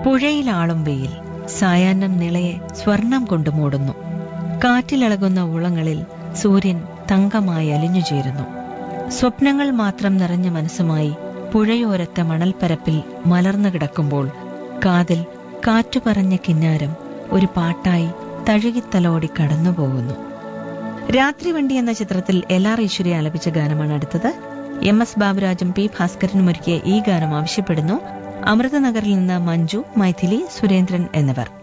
പുഴയിലാളും വെയിൽ സായാഹ്നം നിളയെ സ്വർണം കൊണ്ട് മൂടുന്നു കാറ്റിലിളകുന്ന ഉളങ്ങളിൽ സൂര്യൻ തങ്കമായി അലിഞ്ഞുചേരുന്നു സ്വപ്നങ്ങൾ മാത്രം നിറഞ്ഞ മനസ്സുമായി പുഴയോരത്തെ മണൽപ്പരപ്പിൽ മലർന്നു കിടക്കുമ്പോൾ കാതിൽ കാറ്റു പറഞ്ഞ കിന്നാരം ഒരു പാട്ടായി തഴുകിത്തലോടി കടന്നുപോകുന്നു രാത്രി വണ്ടി എന്ന ചിത്രത്തിൽ എൽ ആർ ഈശ്വരി ആലപിച്ച ഗാനമാണ് അടുത്തത് എം എസ് ബാബുരാജും പി ഭാസ്കരനും ഒരുക്കിയ ഈ ഗാനം ആവശ്യപ്പെടുന്നു അമൃതനഗറിൽ നിന്ന് മഞ്ജു മൈഥിലി സുരേന്ദ്രൻ എന്നിവർ